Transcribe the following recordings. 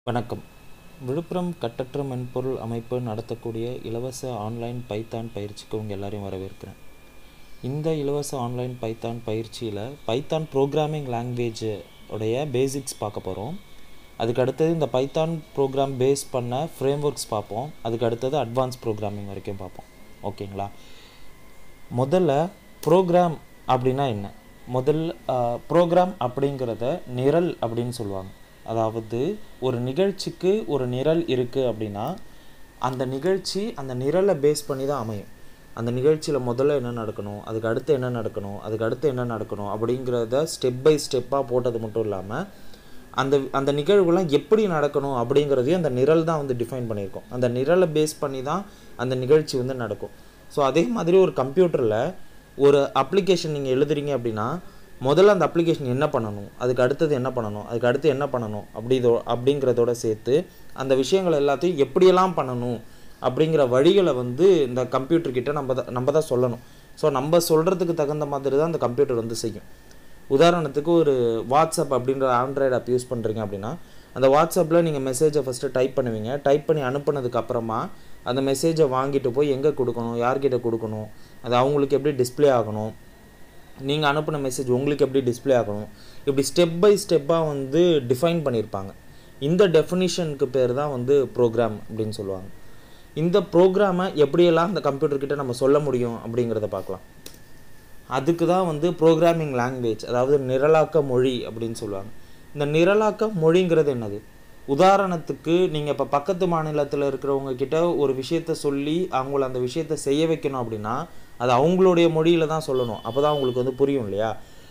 வணக்கம் விழுப்புரம் கட்டற்ற மென்பொருள் அமைப்பு நடத்தக்கூடிய இலவச ஆன்லைன் பைத்தான் பயிற்சிக்கு உங்கள் எல்லாரையும் வரவேற்கிறேன் இந்த இலவச ஆன்லைன் பைத்தான் பயிற்சியில் பைத்தான் ப்ரோக்ராமிங் லாங்குவேஜ் உடைய பேசிக்ஸ் பார்க்க போகிறோம் அதுக்கு அடுத்தது இந்த பைத்தான் ப்ரோக்ராம் பேஸ் பண்ண ஃப்ரேம் ஒர்க்ஸ் பார்ப்போம் அதுக்கு அடுத்தது அட்வான்ஸ் ப்ரோக்ராமிங் வரைக்கும் பார்ப்போம் ஓகேங்களா முதல்ல ப்ரோக்ராம் அப்படின்னா என்ன முதல் ப்ரோக்ராம் அப்படிங்கிறத நிரல் அப்படின்னு சொல்லுவாங்க அதாவது ஒரு நிகழ்ச்சிக்கு ஒரு நிரல் இருக்குது அப்படின்னா அந்த நிகழ்ச்சி அந்த நிரலை பேஸ் பண்ணி தான் அமையும் அந்த நிகழ்ச்சியில் முதல்ல என்ன நடக்கணும் அதுக்கு அடுத்து என்ன நடக்கணும் அதுக்கு அடுத்து என்ன நடக்கணும் அப்படிங்கிறத ஸ்டெப் பை ஸ்டெப்பாக போட்டது மட்டும் இல்லாமல் அந்த அந்த நிகழ்வுலாம் எப்படி நடக்கணும் அப்படிங்கிறதையும் அந்த நிரல் தான் வந்து டிஃபைன் பண்ணியிருக்கோம் அந்த நிரலை பேஸ் பண்ணி தான் அந்த நிகழ்ச்சி வந்து நடக்கும் ஸோ அதே மாதிரி ஒரு கம்ப்யூட்டரில் ஒரு அப்ளிகேஷன் நீங்கள் எழுதுறீங்க அப்படின்னா முதல்ல அந்த அப்ளிகேஷன் என்ன பண்ணணும் அதுக்கு அடுத்தது என்ன பண்ணணும் அதுக்கு அடுத்து என்ன பண்ணணும் அப்படி அப்படிங்கிறதோட சேர்த்து அந்த விஷயங்கள் எல்லாத்தையும் எப்படியெல்லாம் பண்ணணும் அப்படிங்கிற வழிகளை வந்து இந்த கம்ப்யூட்டர் கிட்ட நம்ம தான் நம்ம தான் சொல்லணும் ஸோ நம்ம சொல்கிறதுக்கு தகுந்த மாதிரி தான் அந்த கம்ப்யூட்டர் வந்து செய்யும் உதாரணத்துக்கு ஒரு வாட்ஸ்அப் அப்படின்ற ஆண்ட்ராய்டு ஆப் யூஸ் பண்ணுறீங்க அப்படின்னா அந்த வாட்ஸ்அப்பில் நீங்கள் மெசேஜை ஃபஸ்ட்டு டைப் பண்ணுவீங்க டைப் பண்ணி அனுப்புனதுக்கு அப்புறமா அந்த மெசேஜை வாங்கிட்டு போய் எங்கே கொடுக்கணும் யார்கிட்ட கொடுக்கணும் அது அவங்களுக்கு எப்படி டிஸ்ப்ளே ஆகணும் நீங்கள் அனுப்பின மெசேஜ் உங்களுக்கு எப்படி டிஸ்ப்ளே ஆகணும் இப்படி ஸ்டெப் பை ஸ்டெப்பாக வந்து டிஃபைன் பண்ணியிருப்பாங்க இந்த டெஃபினிஷனுக்கு பேர் தான் வந்து ப்ரோக்ராம் அப்படின்னு சொல்லுவாங்க இந்த ப்ரோக்ராமை எப்படியெல்லாம் அந்த கம்ப்யூட்டர்கிட்ட நம்ம சொல்ல முடியும் அப்படிங்கிறத பார்க்கலாம் அதுக்கு தான் வந்து ப்ரோக்ராமிங் லாங்குவேஜ் அதாவது நிரலாக்க மொழி அப்படின்னு சொல்லுவாங்க இந்த நிரலாக்க மொழிங்கிறது என்னது உதாரணத்துக்கு நீங்கள் இப்போ பக்கத்து மாநிலத்தில் இருக்கிறவங்க கிட்ட ஒரு விஷயத்த சொல்லி அவங்கள அந்த விஷயத்த செய்ய வைக்கணும் அப்படின்னா அது அவங்களுடைய மொழியில் தான் சொல்லணும் அப்போ தான் அவங்களுக்கு வந்து புரியும் இல்லையா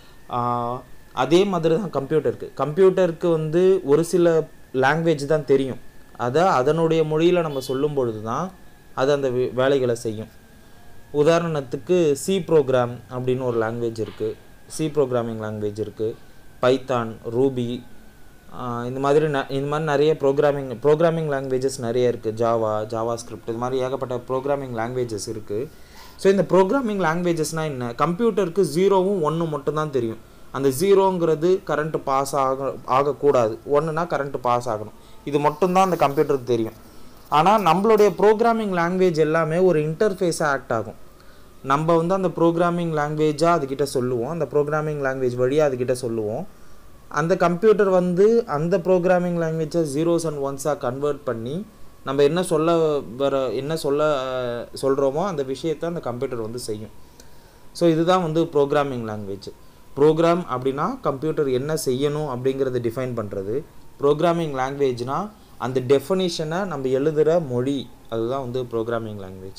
அதே மாதிரி தான் கம்ப்யூட்டருக்கு கம்ப்யூட்டருக்கு வந்து ஒரு சில லாங்குவேஜ் தான் தெரியும் அதை அதனுடைய மொழியில் நம்ம சொல்லும் பொழுது தான் அது அந்த வேலைகளை செய்யும் உதாரணத்துக்கு சி ப்ரோக்ராம் அப்படின்னு ஒரு லாங்குவேஜ் இருக்குது சி ப்ரோக்ராமிங் லாங்குவேஜ் இருக்குது பைத்தான் ரூபி இந்த மாதிரி ந இந்த மாதிரி நிறைய ப்ரோக்ராமிங் ப்ரோக்ராமிங் லாங்குவேஜஸ் நிறைய இருக்குது ஜாவா ஜாவா ஸ்கிரிப்ட் இது மாதிரி ஏகப்பட்ட ப்ரோக்ராமிங் லாங்குவேஜஸ் இருக்குது ஸோ இந்த ப்ரோக்ராமிங் லாங்குவேஜஸ்னால் என்ன கம்ப்யூட்டருக்கு ஜீரோவும் ஒன்று மட்டும்தான் தெரியும் அந்த ஜீரோங்கிறது கரண்ட்டு பாஸ் ஆக ஆகக்கூடாது ஒன்றுனா கரண்ட்டு பாஸ் ஆகணும் இது மட்டும்தான் அந்த கம்ப்யூட்டருக்கு தெரியும் ஆனால் நம்மளுடைய ப்ரோக்ராமிங் லாங்குவேஜ் எல்லாமே ஒரு இன்டர்ஃபேஸாக ஆக்ட் ஆகும் நம்ம வந்து அந்த ப்ரோக்ராமிங் லாங்குவேஜாக அதுக்கிட்ட சொல்லுவோம் அந்த ப்ரோக்ராமிங் லாங்குவேஜ் வழியாக அதுக்கிட்ட சொல்லுவோம் அந்த கம்ப்யூட்டர் வந்து அந்த ப்ரோக்ராமிங் லாங்குவேஜை ஜீரோஸ் அண்ட் ஒன்ஸாக கன்வெர்ட் பண்ணி நம்ம என்ன சொல்ல வர என்ன சொல்ல சொல்கிறோமோ அந்த விஷயத்த அந்த கம்ப்யூட்டர் வந்து செய்யும் ஸோ இதுதான் வந்து ப்ரோக்ராமிங் லாங்குவேஜ் ப்ரோக்ராம் அப்படின்னா கம்ப்யூட்டர் என்ன செய்யணும் அப்படிங்கிறத டிஃபைன் பண்ணுறது ப்ரோக்ராமிங் லாங்குவேஜ்னால் அந்த டெஃபனிஷனை நம்ம எழுதுகிற மொழி அதுதான் வந்து ப்ரோக்ராமிங் லாங்குவேஜ்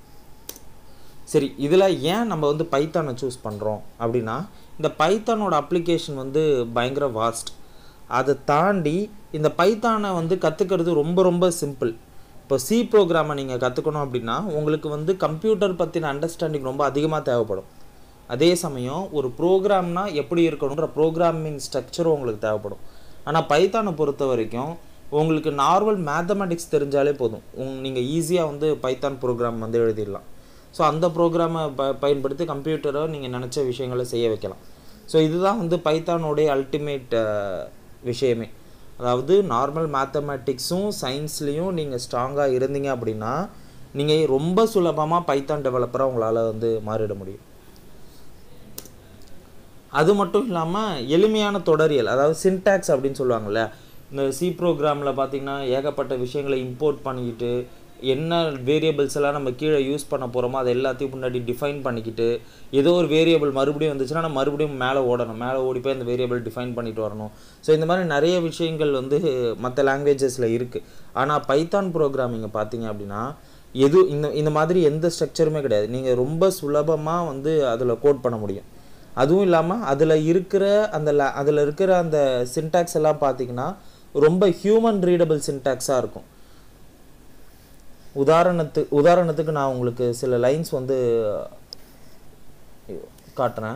சரி இதில் ஏன் நம்ம வந்து பைத்தானை சூஸ் பண்ணுறோம் அப்படின்னா இந்த பைத்தானோட அப்ளிகேஷன் வந்து பயங்கர வாஸ்ட் அதை தாண்டி இந்த பைத்தானை வந்து கற்றுக்கிறது ரொம்ப ரொம்ப சிம்பிள் இப்போ சி ப்ரோக்ராமை நீங்கள் கற்றுக்கணும் அப்படின்னா உங்களுக்கு வந்து கம்ப்யூட்டர் பற்றின அண்டர்ஸ்டாண்டிங் ரொம்ப அதிகமாக தேவைப்படும் அதே சமயம் ஒரு ப்ரோக்ராம்னா எப்படி இருக்கணுன்ற ப்ரோக்ராமிங் ஸ்ட்ரக்சரும் உங்களுக்கு தேவைப்படும் ஆனால் பைத்தானை பொறுத்த வரைக்கும் உங்களுக்கு நார்மல் மேத்தமெட்டிக்ஸ் தெரிஞ்சாலே போதும் உங் நீங்கள் ஈஸியாக வந்து பைத்தான் ப்ரோக்ராம் வந்து எழுதிடலாம் ஸோ அந்த ப்ரோக்ராமை ப பயன்படுத்தி கம்ப்யூட்டரை நீங்கள் நினச்ச விஷயங்களை செய்ய வைக்கலாம் ஸோ இதுதான் வந்து பைத்தானோடைய அல்டிமேட் விஷயமே அதாவது நார்மல் மேத்தமெட்டிக்ஸும் சயின்ஸ்லேயும் நீங்கள் ஸ்ட்ராங்காக இருந்தீங்க அப்படின்னா நீங்கள் ரொம்ப சுலபமாக பைத்தான் டெவலப்பராக உங்களால் வந்து மாறிட முடியும் அது மட்டும் இல்லாமல் எளிமையான தொடரியல் அதாவது சின்டாக்ஸ் அப்படின்னு சொல்லுவாங்கள்ல இந்த சி ப்ரோக்ராமில் பார்த்திங்கன்னா ஏகப்பட்ட விஷயங்களை இம்போர்ட் பண்ணிக்கிட்டு என்ன வேரியபிள்ஸ் எல்லாம் நம்ம கீழே யூஸ் பண்ண போகிறோமோ அதை எல்லாத்தையும் முன்னாடி டிஃபைன் பண்ணிக்கிட்டு ஏதோ ஒரு வேரியபிள் மறுபடியும் வந்துச்சுன்னா நம்ம மறுபடியும் மேலே ஓடணும் மேலே ஓடி போய் அந்த வேரியபிள் டிஃபைன் பண்ணிட்டு வரணும் ஸோ இந்த மாதிரி நிறைய விஷயங்கள் வந்து மற்ற லாங்குவேஜஸில் இருக்குது ஆனால் பைத்தான் ப்ரோக்ராமிங்கை பார்த்தீங்க அப்படின்னா எது இந்த இந்த மாதிரி எந்த ஸ்ட்ரக்சருமே கிடையாது நீங்கள் ரொம்ப சுலபமாக வந்து அதில் கோட் பண்ண முடியும் அதுவும் இல்லாமல் அதில் இருக்கிற அந்த அதில் இருக்கிற அந்த சின்டாக்ஸ் எல்லாம் பார்த்தீங்கன்னா ரொம்ப ஹியூமன் ரீடபிள் சின்டாக்ஸாக இருக்கும் உதாரணத்து உதாரணத்துக்கு நான் உங்களுக்கு சில லைன்ஸ் வந்து காட்டுறேன்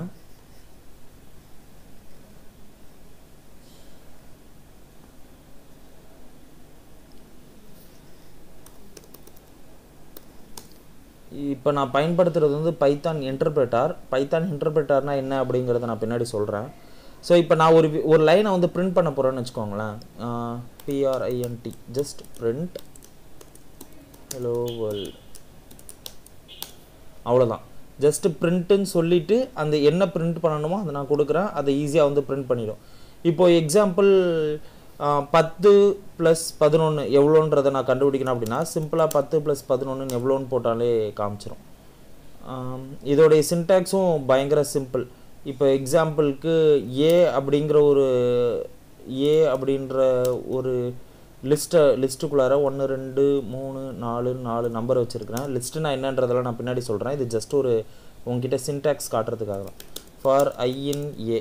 இப்போ நான் பயன்படுத்துகிறது வந்து பைத்தான் இன்டர்பிரட்டார் பைத்தான் இன்டர்பிரட்டார்னால் என்ன அப்படிங்கிறத நான் பின்னாடி சொல்கிறேன் ஸோ இப்போ நான் ஒரு வி- ஒரு லைனை வந்து பிரிண்ட் பண்ண போகிறேன்னு வச்சுக்கோங்களேன் P R I N T just print hello world அவ்வளோதான் ஜஸ்ட் பிரிண்ட்டுன்னு சொல்லிட்டு அந்த என்ன பிரிண்ட் பண்ணணுமோ அதை நான் கொடுக்குறேன் அதை ஈஸியாக வந்து பிரிண்ட் பண்ணிடும் இப்போ எக்ஸாம்பிள் பத்து ப்ளஸ் பதினொன்று எவ்வளோன்றதை நான் கண்டுபிடிக்கணும் அப்படின்னா சிம்பிளாக பத்து ப்ளஸ் பதினொன்று எவ்வளோன்னு போட்டாலே காமிச்சிரும் ஆம், இதோடைய சின்டாக்ஸும் பயங்கர சிம்பிள் இப்போ எக்ஸாம்பிளுக்கு ஏ அப்படிங்கிற ஒரு ஏ அப்படின்ற ஒரு லிஸ்ட்டை லிஸ்ட்டுக்குள்ளார ஒன்று ரெண்டு மூணு நாலு நாலு நம்பர் வச்சுருக்கிறேன் லிஸ்ட்டு நான் என்னன்றதெல்லாம் நான் பின்னாடி சொல்கிறேன் இது ஜஸ்ட் ஒரு உங்ககிட்ட சின்டாக்ஸ் காட்டுறதுக்காக தான் for I in A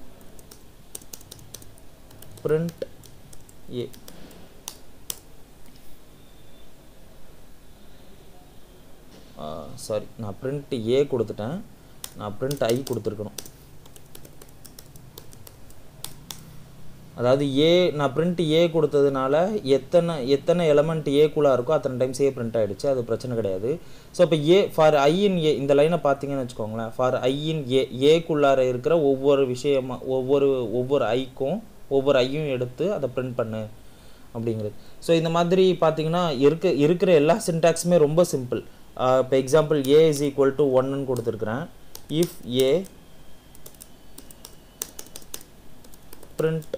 print A sorry நான் print ஏ கொடுத்துட்டேன் நான் print ஐ கொடுத்துருக்கணும் அதாவது ஏ நான் print ஏ கொடுத்ததுனால எத்தனை எத்தனை எலமெண்ட் ஏக்குள்ளே இருக்கோ அத்தனை டைம்ஸ் ஏ பிரிண்ட் ஆகிடுச்சு அது பிரச்சனை கிடையாது ஸோ இப்போ ஏ ஃபார் ஐ இன் ஏ இந்த லைனை பார்த்தீங்கன்னு வச்சுக்கோங்களேன் ஃபார் ஐ இன் ஏ ஏக்குள்ளார இருக்கிற ஒவ்வொரு விஷயமா ஒவ்வொரு ஒவ்வொரு ஐக்கும் ஒவ்வொரு ஐயும் எடுத்து அதை பிரிண்ட் பண்ணு அப்படிங்கிறது ஸோ இந்த மாதிரி பார்த்தீங்கன்னா இருக்க இருக்கிற எல்லா சின்டாக்ஸுமே ரொம்ப சிம்பிள் இப்போ example A is equal to ஒன்னு கொடுத்துருக்குறேன் இஃப் ஏ print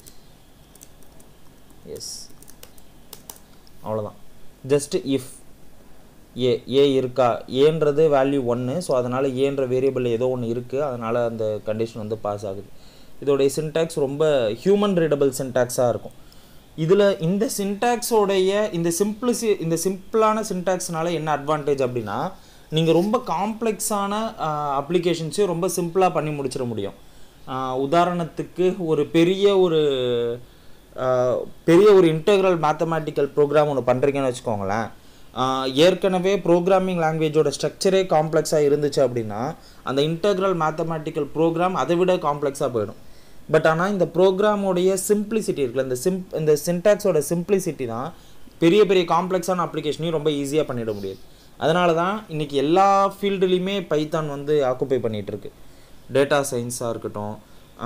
எஸ் அவ்வளோதான் ஜஸ்ட் இஃப் ஏ ஏ இருக்கா ஏன்றது வேல்யூ ஒன்று ஸோ அதனால் ஏன்ற வேரியபிள் ஏதோ ஒன்று இருக்குது அதனால் அந்த கண்டிஷன் வந்து பாஸ் ஆகுது இதோடைய சின்டாக்ஸ் ரொம்ப ஹியூமன் ரீடபிள் சின்டாக்ஸாக இருக்கும் இதில் இந்த சின்டாக்ஸோடைய இந்த சிம்பிளிசி இந்த சிம்பிளான சின்டாக்ஸ்னால என்ன அட்வான்டேஜ் அப்படின்னா நீங்கள் ரொம்ப காம்ப்ளெக்ஸான அப்ளிகேஷன்ஸையும் ரொம்ப சிம்பிளாக பண்ணி முடிச்சிட முடியும் ஆஹ் உதாரணத்துக்கு ஒரு பெரிய ஒரு ஆஹ் பெரிய ஒரு இன்டெக்ரல் மேத்தமேட்டிக்கல் ப்ரோக்ராம் ஒன்று பண்ணுறீங்கன்னு வச்சுக்கோங்களேன் ஆஹ் ஏற்கனவே ப்ரோக்ராமிங் லாங்குவேஜோட ஸ்ட்ரக்சரே காம்ப்ளெக்ஸாக இருந்துச்சு அப்படின்னா அந்த இன்டெக்ரல் மேத்தமேட்டிக்கல் ப்ரோக்ராம் அதை விட காம்ப்ளெக்ஸாக போயிடும் பட் ஆனால் இந்த ப்ரோக்ராமோடைய சிம்பிளிசிட்டி இருக்குல்ல இந்த சிம் இந்த சின்டாக்ஸோட சிம்பிளிசிட்டி தான் பெரிய பெரிய காம்ப்ளெக்ஸான அப்ளிகேஷனையும் ரொம்ப ஈஸியாக பண்ணிட முடியுது அதனால தான் இன்றைக்கி எல்லா ஃபீல்டுலேயுமே பைத்தான் வந்து ஆக்குப்பை பண்ணிகிட்டு இருக்கு டேட்டா சயின்ஸாக இருக்கட்டும்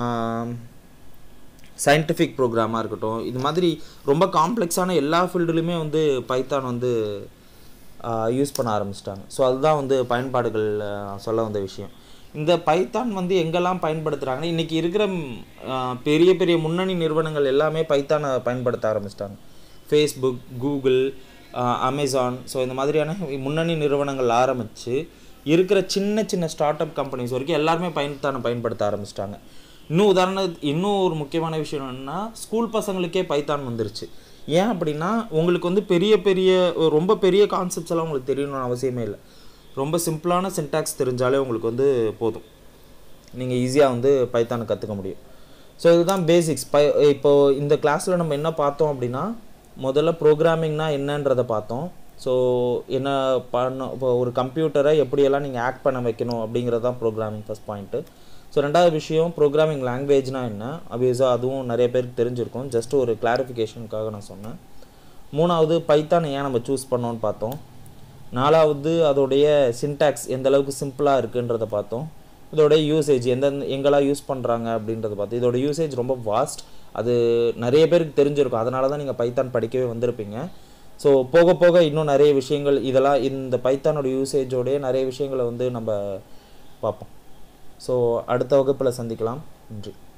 சயின்டிஃபிக் ப்ரோக்ராமாக இருக்கட்டும் இது மாதிரி ரொம்ப காம்ப்ளெக்ஸான எல்லா ஃபீல்டுலையுமே வந்து பைத்தான் வந்து யூஸ் பண்ண ஆரம்பிச்சிட்டாங்க ஸோ அதுதான் வந்து பயன்பாடுகள் ஆஹ், சொல்ல வந்த விஷயம் இந்த பைத்தான் வந்து எங்கெல்லாம் பயன்படுத்துகிறாங்கன்னா இன்றைக்கி இருக்கிற ம், ஆஹ், பெரிய பெரிய முன்னணி நிறுவனங்கள் எல்லாமே பைத்தானை பயன்படுத்த ஆரம்பிச்சிட்டாங்க ஃபேஸ்புக் கூகுள் அமேசான் ஸோ இந்த மாதிரியான முன்னணி நிறுவனங்கள் ஆரம்பித்து இருக்கிற சின்ன சின்ன ஸ்டார்ட் அப் கம்பெனிஸ் வரைக்கும் எல்லாருமே பைத்தானை பயன்படுத்த ஆரம்பிச்சிட்டாங்க இன்னும் உதாரண இன்னும் ஒரு முக்கியமான விஷயம் என்னன்னா ஸ்கூல் பசங்களுக்கே பைத்தான் வந்துருச்சு ஏன் அப்படின்னா உங்களுக்கு வந்து பெரிய பெரிய ரொம்ப பெரிய கான்செப்ட்ஸ் எல்லாம் உங்களுக்கு தெரியணும்னு அவசியமே இல்லை ரொம்ப சிம்பிளான சின்டாக்ஸ் தெரிஞ்சாலே உங்களுக்கு வந்து போதும் நீங்கள் ஈஸியாக வந்து பைத்தானை கற்றுக்க முடியும் ஸோ இதுதான் பேசிக்ஸ் பை இப்போ இந்த கிளாஸில் நம்ம என்ன பார்த்தோம் அப்படின்னா முதல்ல ப்ரோக்ராமிங்னா என்னன்றதை பார்த்தோம் ஸோ என்ன பண்ண இப்போ ஒரு கம்ப்யூட்டரை எப்படியெல்லாம் நீங்கள் ஆக்ட் பண்ண வைக்கணும் அப்படிங்கிறது தான் ப்ரோக்ராமிங் ஃபஸ்ட் பாயிண்ட்டு ஸோ ரெண்டாவது விஷயம் ப்ரோக்ராமிங் லாங்குவேஜ்னா என்ன அபியஸாக அதுவும் நிறைய பேருக்கு தெரிஞ்சிருக்கும் ஜஸ்ட் ஒரு கிளாரிஃபிகேஷனுக்காக நான் சொன்னேன் மூணாவது பைத்தான் ஏன் நம்ம சூஸ் பண்ணோன்னு பார்த்தோம் நாலாவது அதோடைய சின்டாக்ஸ் எந்த அளவுக்கு சிம்பிளாக இருக்குன்றத பார்த்தோம் இதோட யூசேஜ் எந்த எங்கெல்லாம் யூஸ் பண்ணுறாங்க அப்படின்றத பார்த்தோம் இதோட யூசேஜ் ரொம்ப வாஸ்ட் அது நிறைய பேருக்கு தெரிஞ்சிருக்கும் அதனால தான் நீங்கள் பைத்தான் படிக்கவே வந்திருப்பீங்க ஸோ போக போக இன்னும் நிறைய விஷயங்கள் இதெல்லாம் இந்த பைத்தானோட யூசேஜோடைய நிறைய விஷயங்களை வந்து நம்ம பார்ப்போம் ஸோ அடுத்த வகுப்பில் சந்திக்கலாம் நன்றி